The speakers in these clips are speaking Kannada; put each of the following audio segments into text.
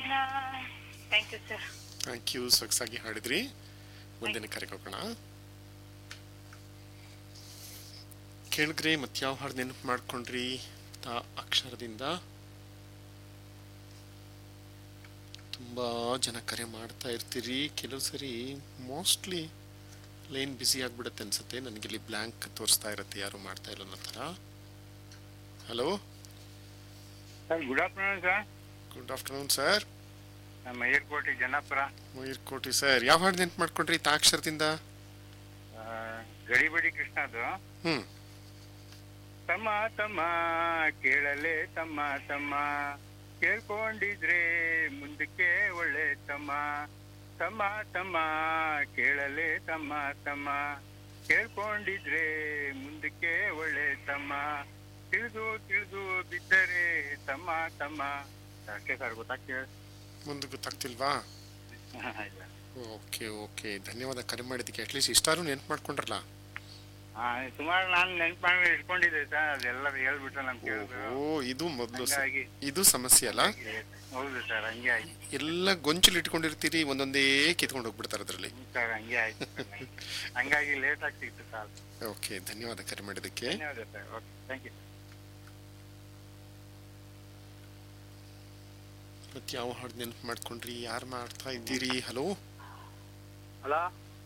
Chandana thank you sir thank you ಸೊಗಸಾಗಿ ಹಾಡಿದ್ರಿ ಮುಂದಿನ ಕರೆಗೆ ಹೋಗೋಣ ಕೇಳಿದ್ರಿ ಮತ್ತೆ ಯಾವ ಹಾಡು ನೆನಪು ಮಾಡ್ಕೊಂಡ್ರಿ ತಾ ಅಕ್ಷರದಿಂದ ತುಂಬಾ ಜನ ಕರೆ ಮಾಡ್ತಾ ಇರ್ತೀರಿ ಕೆಲವು ಸರಿ ಮೋಸ್ಟ್ಲಿ ಲೈನ್ ಬ್ಯುಸಿ ಆಗ್ಬಿಡುತ್ತೆ ಅನ್ಸುತ್ತೆ ನನಗೆ ಇಲ್ಲಿ ಬ್ಲ್ಯಾಂಕ್ ತೋರಿಸ್ತಾ ಇರುತ್ತೆ ಯಾರು ಮಾಡ್ತಾ ಇಲ್ಲ ಅನ್ನೋ ಥರ hello sir good afternoon sir good afternoon sir ನಮ್ಮ ಏರ್ಪೋರ್ಟ್ ಜನ್ನಾಪುರ ಮಯೂರ್ ಕೋಟಿ ಸರ್ ಯಾವ ಹಾಡು ನೆನಪು ಮಾಡ್ಕೊಂಡ್ರಿ ತಾ ಅಕ್ಷರದಿಂದ ಆ, ಗಡಿಬಡಿ ಕೃಷ್ಣದು ಹ್ಮ್ ತಮ್ಮ ತಮ್ಮ ಕೇಳಲೆ ತಮ್ಮ ತಮ್ಮ ಕೇಳ್ಕೊಂಡಿದ್ರೆ ಮುಂದಕ್ಕೆ ಒಳ್ಳೆ ತಮ್ಮ ತಮ್ಮ ತಮ್ಮ ಕೇಳಲೆ ತಮ್ಮ ತಮ್ಮ ಕೇಳ್ಕೊಂಡಿದ್ರೆ ಮುಂದಕ್ಕೆ ಒಳ್ಳೆ ತಮ್ಮ ತಿಳಿದು ತಿಳಿದು ಬಿದ್ದರೆ ತಮ್ಮ ತಮ್ಮ ಅಷ್ಟೇ ಸರ್ ಗೊತ್ತಾಗ್ತದೆ ಮುಂದೆ ಗೊತ್ತಾಗ್ತಿಲ್ವಾ ಓಕೆ ಓಕೆ ಧನ್ಯವಾದ ಕರೆ ಮಾಡಿದ್ದಕ್ಕೆ ಅಟ್ಲೀಸ್ಟ್ ಇಷ್ಟಾರು ನೆನ್ಪು ಮಾಡ್ಕೊಂಡ್ರಲ್ಲ ಹಾ ಸುಮಾರು ನಾನು ನೆನ್ಪು ಮಾಡಿ ಇಟ್ಕೊಂಡಿದ್ದೆ ಸರ್ ಅದೆಲ್ಲ ಹೇಳ್ಬಿಟ್ರೆ ನಮ್ಗೆ ಕೇಳಿದ್ರು ಓ ಇದು ಮೊದಲು ಹಂಗಾಗಿ ಇದು ಸಮಸ್ಯೆ ಅಲ್ಲ ಹೌದು ಸರ್ ಹಂಗೆ ಆಯ್ತು ಎಲ್ಲ ಗೊಂಚಲು ಇಟ್ಕೊಂಡಿರ್ತೀರಿ ಒಂದೊಂದೇ ಕಿತ್ಕೊಂಡು ಹೋಗ್ಬಿಡ್ತಾರೆ ಅದರಲ್ಲಿ ಸರ್ ಹಂಗೆ ಆಯ್ತು sir. ಹಂಗಾಗಿ ಲೇಟ್ ಆಗ್ತಿತ್ತು ಸರ್ ಓಕೆ ಧನ್ಯವಾದ ಕರೆ ಮಾಡಿದ್ದಕ್ಕೆ ಧನ್ಯವಾದ ಸರ್ ಓಕೆ ಥ್ಯಾಂಕ್ ಯು ಮತ್ತೆ ಯಾವ ಹಾಡು ನೆನಪು ಮಾಡ್ಕೊಂಡ್ರಿ ಯಾರು ಮಾಡ್ತಾ ಇದ್ದೀರಿ ಹಲೋ ಹಲೋ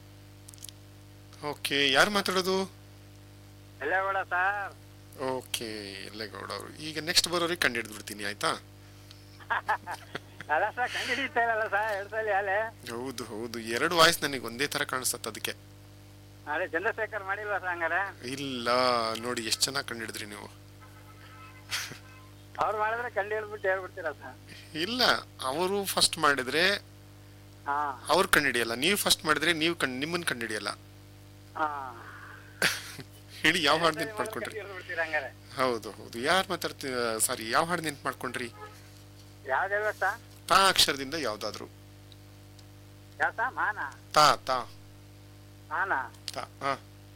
ಓಕೆ ಯಾರು ಮಾತಾಡೋದು ಎಲ್ಲೇಗೌಡ ಸರ್ ಓಕೆ ಎಲ್ಲೇಗೌಡ ಅವರು ಈಗ ನೆಕ್ಸ್ಟ್ ಬರೋರಿಗೆ ಕಂಡು ಹಿಡಿದ್ಬಿಡ್ತೀನಿ ಆಯ್ತಾ ಅಲ್ಲ ಸರ್ ಕಂಡಿಡಿತಾ ಇರಲ್ಲ ಸರ್ ಎರಡು ಸಲ ಅಲ್ಲೇ ಹೌದು ಹೌದು ಎರಡು ವಾಯ್ಸ್ ನನಗೆ ಒಂದೇ ತರ ಕಾಣಿಸ್ತತ್ ಅದಕ್ಕೆ ಅದೇ ಚಂದ್ರಶೇಖರ್ ಮಾಡಿಲ್ವಾ ಸರ್ ಹಂಗಾರೆ ಇಲ್ಲ ನೋಡಿ ಎಷ್ಟು ಚೆನ್ನಾಗಿ ಕಂಡು ಹಿಡಿದ್ರಿ ನೀವು ಅವ್ರು ಮಾಡಿದ್ರೆ ಕಂಡು ಹಿಡ್ಬಿಟ್ಟು ಹೇಳ್ಬಿಡ್ತೀರಾ ಸರ್ ಇಲ್ಲ ಅವರು ಫಸ್ಟ್ ಮಾಡಿದ್ರೆ ಹಾ ಅವ್ರು ಕಂಡಿಡಿಯಲ್ಲ ನೀವು ಫಸ್ಟ್ ಮಾಡಿದ್ರೆ ನೀವು ಕಣ್ ನಿಮ್ಮನ್ನ ಕಂಡಿಡಿಯಲ್ಲ ಹಾ ಹೇಳಿ ಯಾವ ಹಾಡು ನೆನ್ಪು ಮಾಡ್ಕೊಂಡ್ರಿ ಕಂಡು ಹಿಡ್ಬಿಡ್ತೀರಾ ಹಂಗಾರೆ ಹೌದು ಹೌದು ಯಾರು ಮಾತಾಡ್ತಿ ಸಾರಿ ಯಾವ ಹಾಡು ನೆನ್ಪು ಮಾಡ್ಕೊಂಡ್ರಿ ಯಾವ್ದು ಹೇಳ್ಬೇಕು ಸರ್ ತಾ ಅಕ್ಷರದಿಂದ ಯಾವ್ದಾದ್ರು ಯಾವ ಸರ್ ಮಾನ ತಾ ತಾ ಮಾನ ತಾ ಹಾ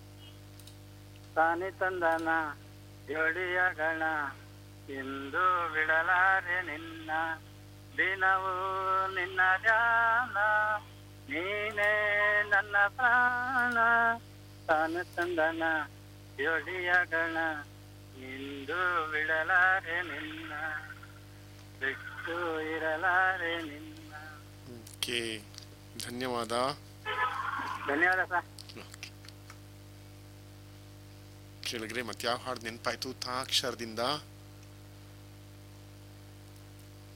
ತಾನಿ ತಂದನ ಜೋಡಿಯ ಗಣ ಎಂದು ಬಿಡಲಾರೆ ನಿನ್ನ ದಿನವೂ ನಿನ್ನ ಧ್ಯಾನ ನೀನೇ ನನ್ನ ಪ್ರಾಣ ತಾನು ತಂದನ ಜೋಡಿಯ ಗಣ ಎಂದು ಬಿಡಲಾರೆ ನಿನ್ನ ಬಿಟ್ಟು ಇರಲಾರೆ ನಿನ್ನ ಓಕೆ ಧನ್ಯವಾದ ಧನ್ಯವಾದ ಸರ್ ಕೇಳಿದ್ರೆ ಮತ್ತೆ ಯಾವ ಹಾಡು ನೆನಪಾಯ್ತು ತಾ ಅಕ್ಷರದಿಂದ